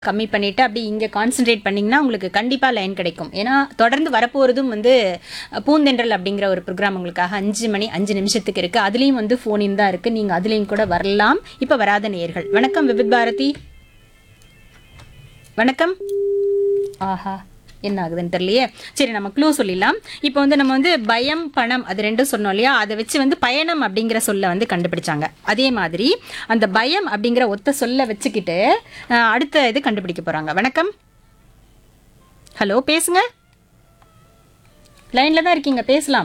கம்மி பண்ணிட்டு அப்படி இங்கே கான்சென்ட்ரேட் பண்ணிங்கன்னா உங்களுக்கு கண்டிப்பாக லைன் கிடைக்கும் ஏன்னா தொடர்ந்து வரப்போகிறதும் வந்து அஹ், பூந்தென்றல் அப்படிங்கிற ஒரு ப்ரோக்ராம் உங்களுக்காக அஞ்சு மணி அஞ்சு நிமிஷத்துக்கு இருக்குது அதுலேயும் வந்து ஃபோனின் தான் இருக்குது நீங்கள் அதுலேயும் கூட வரலாம் இப்போ வராத நேயர்கள் வணக்கம் விபித் பாரதி வணக்கம் ஆஹா என்ன ஆகுதுன்னு தெரியலையே சரி நம்ம க்ளூ சொல்லிடலாம் இப்போ வந்து நம்ம வந்து பயம் பணம் அது ரெண்டும் சொன்னோம் இல்லையா அதை வச்சு வந்து பயணம் அப்படிங்கிற சொல்ல வந்து கண்டுபிடிச்சாங்க அதே மாதிரி அந்த பயம் அப்படிங்கிற ஒத்த சொல்ல வச்சுக்கிட்டு அஹ், அடுத்த இது கண்டுபிடிக்க போறாங்க வணக்கம் ஹலோ பேசுங்க லைன்ல தான் இருக்கீங்க பேசலாம்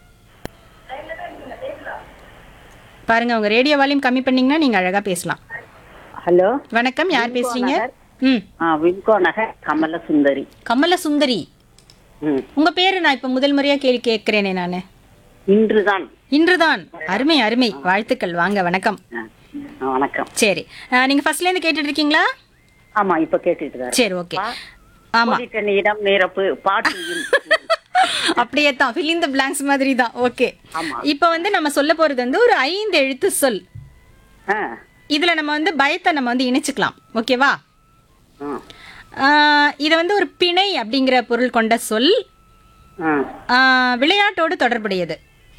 பாருங்க உங்க ரேடியோ வால்யூம் கம்மி பண்ணீங்கன்னா நீங்க அழகா பேசலாம் ஹலோ வணக்கம் யார் பேசுறீங்க ம் ஆ விம்கோ நகர் கமல சுந்தரி கமல சுந்தரி ம் உங்க பேரு நான் இப்ப முதல் முறையா கேள்வி கேட்கிறேனே நானு இன்றுதான் இன்றுதான் அருமை அருமை வாழ்த்துக்கள் வாங்க வணக்கம் ஆ, ஆ, வணக்கம் சரி அஹ், நீங்க ஃபர்ஸ்ட்ல இருந்து கேட்டுட்டு இருக்கீங்களா ஆமா இப்ப கேட்டுட்டு இருக்காரு சரி ஓகே ஆமா கோடிட்ட இடம் நிரப்பு பாட்டு இன். அப்படியே தான் fill in the blanks மாதிரி தான் ஓகே ஆமா. இப்போ வந்து நம்ம சொல்ல போறது வந்து ஒரு ஐந்து எழுத்து சொல் ஆ, இதுல நம்ம வந்து பயத்தை நம்ம வந்து இணைச்சுக்கலாம் ஓகேவா ஆ, ஆஹ், இது வந்து ஒரு பிணை அப்படிங்கிற பொருள் கொண்ட சொல் ஆ. ஆஹ், விளையாட்டோடு தொடர்புடையது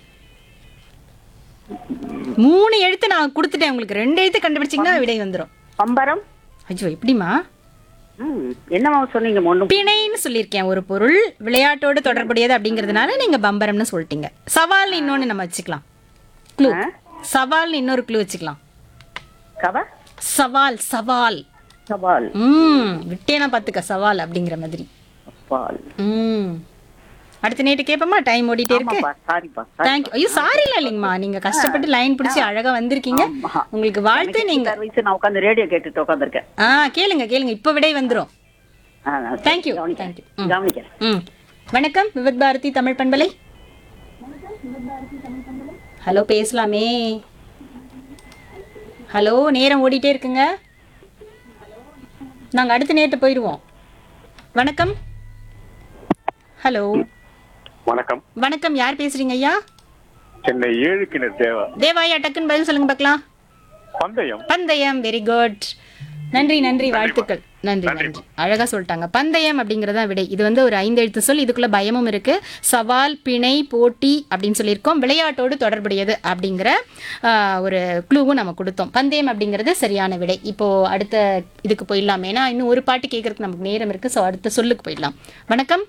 மூணு எழுத்து நான் கொடுத்துட்டேன் உங்களுக்கு ரெண்டு எழுத்து கண்டுபிடிச்சிங்கன்னா விடை வந்துடும் பம்பரம் ஐயோ எப்படிமா ம் என்னமா சொன்னீங்க ஒண்ணும் பிணைன்னு சொல்லியிருக்கேன் ஒரு பொருள் விளையாட்டோடு தொடர்புடையது அப்படிங்கிறதுனால நீங்க பம்பரம்னு சொல்லிட்டீங்க சவால் இன்னொன்னு நம்ம வச்சுக்கலாம் க்ளூ ஆ? சவால் இன்னொரு க்ளூ வச்சுக்கலாம் கவ சவால் சவால் சவால் ம் விட்டேனா பாத்துக்க சவால் அப்படிங்கிற மாதிரி பால் ம் அடுத்த நேட்டு கேட்போமா டைம் ஓடிட்டே இருக்கு ஆமாப்பா சாரிப்பா தேங்க்யூ ஐயோ சாரி இல்ல இல்லைங்கம்மா நீங்க கஷ்டப்பட்டு லைன் பிடிச்சி அழகா வந்திருக்கீங்க ஆமா. உங்களுக்கு வாழ்த்து நீங்க சர்வீஸ் நான் உட்காந்து ரேடியோ கேட்டுட்டு உட்காந்துருக்கேன் ஆ கேளுங்க கேளுங்க இப்ப விடை வந்துரும் தேங்க்யூ தேங்க்யூ ம் கவனிக்கிறேன் ம் வணக்கம் விவத் பாரதி தமிழ் பண்பலை ஹலோ பேசலாமே ஹலோ நேரம் ஓடிட்டே இருக்குங்க நாங்க அடுத்த நேரத்தை போயிடுவோம் வணக்கம் ஹலோ வணக்கம் வணக்கம் யார் பேசுறீங்க ஐயா சென்னை ஏழு கிணறு தேவா தேவாயா டக்குன்னு பதில் சொல்லுங்க பார்க்கலாம் பந்தயம் பந்தயம் வெரி குட் நன்றி நன்றி வாழ்த்துக்கள் நன்றி நன்றி அழகா சொல்லிட்டாங்க பந்தயம் அப்படிங்கறதா விடை இது வந்து ஒரு ஐந்து எழுத்து சொல் இதுக்குள்ள பயமும் இருக்கு சவால் பிணை போட்டி அப்படின்னு சொல்லியிருக்கோம் விளையாட்டோடு தொடர்புடையது அப்படிங்கிற ஆஹ், ஒரு க்ளூவும் நம்ம கொடுத்தோம் பந்தயம் அப்படிங்கிறது சரியான விடை இப்போ அடுத்த இதுக்கு போயிடலாம் ஏன்னா இன்னும் ஒரு பாட்டு கேட்கறதுக்கு நமக்கு நேரம் இருக்கு ஸோ அடுத்த சொல்லுக்கு போயிடலாம் வணக்கம்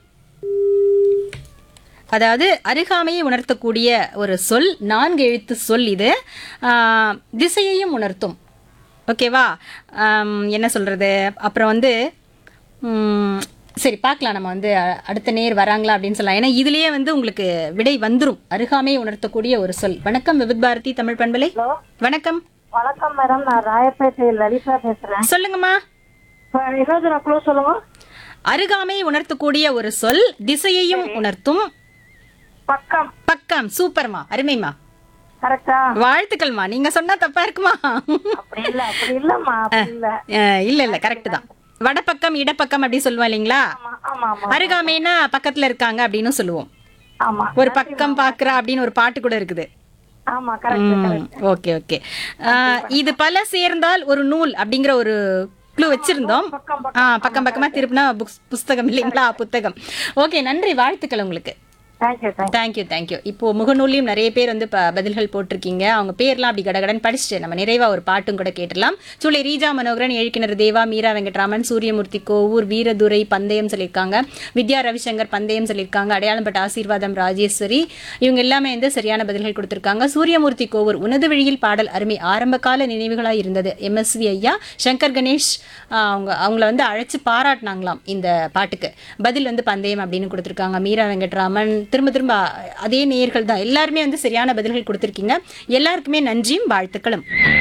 அதாவது அருகாமையை உணர்த்தக்கூடிய ஒரு சொல் நான்கு எழுத்து சொல் இது ஆஹ், திசையையும் உணர்த்தும் ஓகேவா ஆம், என்ன சொல்றது அப்புறம் வந்து ம், சரி பார்க்கலாம் நம்ம வந்து அ- அடுத்த நேர் வராங்களா அப்படின்னு சொல்லலாம் ஏன்னா இதுலயே வந்து உங்களுக்கு விடை வந்துரும் அருகாமையை உணர்த்தக்கூடிய ஒரு சொல் வணக்கம் விவித் பாரதி தமிழ் பண்பலை வணக்கம் வணக்கம் மேடம் நான் ராயப்பேட்டை லலிதா பேசுறேன் சொல்லுங்கம்மா இப்ப இன்னொரு நான் க்ளூ சொல்லுங்க அருகாமையை உணர்த்தக்கூடிய ஒரு சொல் திசையையும் உணர்த்தும் பக்கம் பக்கம் சூப்பர்மா அருமைமா கரெக்டா வாழ்த்துக்கள்மா நீங்க சொன்னா தப்பா இருக்குமா அப்படி இல்ல அப்படி இல்லம்மா அப்படி இல்ல அஹ், இல்ல இல்ல கரெக்ட் தான் வடபக்கம் இடப்பக்கம் அப்படி சொல்லுவோம் இல்லைங்களா ஆமா ஆமா ஆமா அருகாமைனா பக்கத்துல இருக்காங்க அப்படின்னு சொல்லுவோம் ஆமா ஒரு பக்கம் பாக்குறா அப்படின்னு ஒரு பாட்டு கூட இருக்குது ஆமா கரெக்ட் ஓகே ஓகே இது பல சேர்ந்தால் ஒரு நூல் அப்படிங்கிற ஒரு க்ளூ வச்சிருந்தோம் ஆ பக்கம் பக்கமா திருப்பினா புக்ஸ் புஸ்தகம் இல்லைங்களா புத்தகம் ஓகே நன்றி வாழ்த்துக்கள் உங்களுக்கு தேங்க்யூ தேங்க்யூ தேங்க்யூ தேங்க்யூ இப்போ முகநூல்லையும் நிறைய பேர் வந்து ப- பதில்கள் போட்டிருக்கீங்க அவங்க பேர்லாம் அப்படி கடகடன் படிச்சுட்டு நம்ம நிறைவா ஒரு பாட்டும் கூட கேட்டலாம் சூளை ரீஜா மனோகரன் எழுக்கிணர் தேவா மீரா வெங்கட்ராமன் சூரியமூர்த்தி கோவூர் வீரதுரை பந்தயம் சொல்லியிருக்காங்க வித்யா ரவிசங்கர் பந்தயம் சொல்லியிருக்காங்க அடையாளம்பட்ட ஆசீர்வாதம் ராஜேஸ்வரி இவங்க எல்லாமே வந்து சரியான பதில்கள் கொடுத்திருக்காங்க சூரியமூர்த்தி கோவூர் உனது வழியில் பாடல் அருமை ஆரம்ப கால நினைவுகளாக இருந்தது எம்எஸ்வி ஐயா சங்கர் கணேஷ் ஆஹ், அவங்க அவங்கள வந்து அழைச்சு பாராட்டினாங்களாம் இந்த பாட்டுக்கு பதில் வந்து பந்தயம் அப்படின்னு கொடுத்திருக்காங்க மீரா வெங்கட்ராமன் திரும்ப திரும்ப அதே நேயர்கள் தான் எல்லாருமே வந்து சரியான பதில்கள் கொடுத்திருக்கீங்க எல்லாருக்குமே நன்றியும் வாழ்த்துக்களும்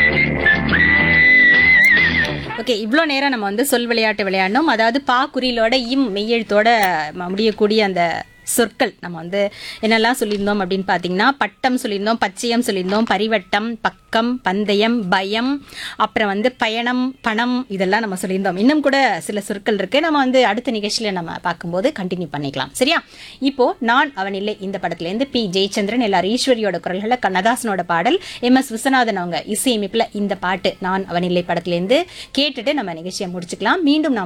ஓகே இவ்வளோ நேரம் நம்ம வந்து சொல் விளையாட்டு விளையாடணும் அதாவது பா குறியிலோட இம் மெய்யெழுத்தோட ம- முடியக்கூடிய அந்த சொற்கள் நம்ம வந்து என்னெல்லாம் சொல்லியிருந்தோம் அப்படின்னு பார்த்தீங்கன்னா பட்டம் சொல்லியிருந்தோம் பச்சையம் சொல்லியிருந்தோம் பரிவட்டம் பக்கம் பந்தயம் பயம் அப்புறம் வந்து பயணம் பணம் இதெல்லாம் நம்ம சொல்லியிருந்தோம் இன்னும் கூட சில சொற்கள் இருக்கு நம்ம வந்து அடுத்த நிகழ்ச்சியில நம்ம பார்க்கும்போது கண்டினியூ பண்ணிக்கலாம் சரியா இப்போ நான் அவன் இல்லை இந்த படத்துல இருந்து பி ஜெயச்சந்திரன் எல்லார் ஈஸ்வரியோட குரல்களை கண்ணதாசனோட பாடல் எம் எஸ் விஸ்வநாதன் அவங்க இசையமைப்புல இந்த பாட்டு நான் அவன் இல்லை படத்துல இருந்து கேட்டுட்டு நம்ம நிகழ்ச்சியை முடிச்சுக்கலாம் மீண்டும் நாம்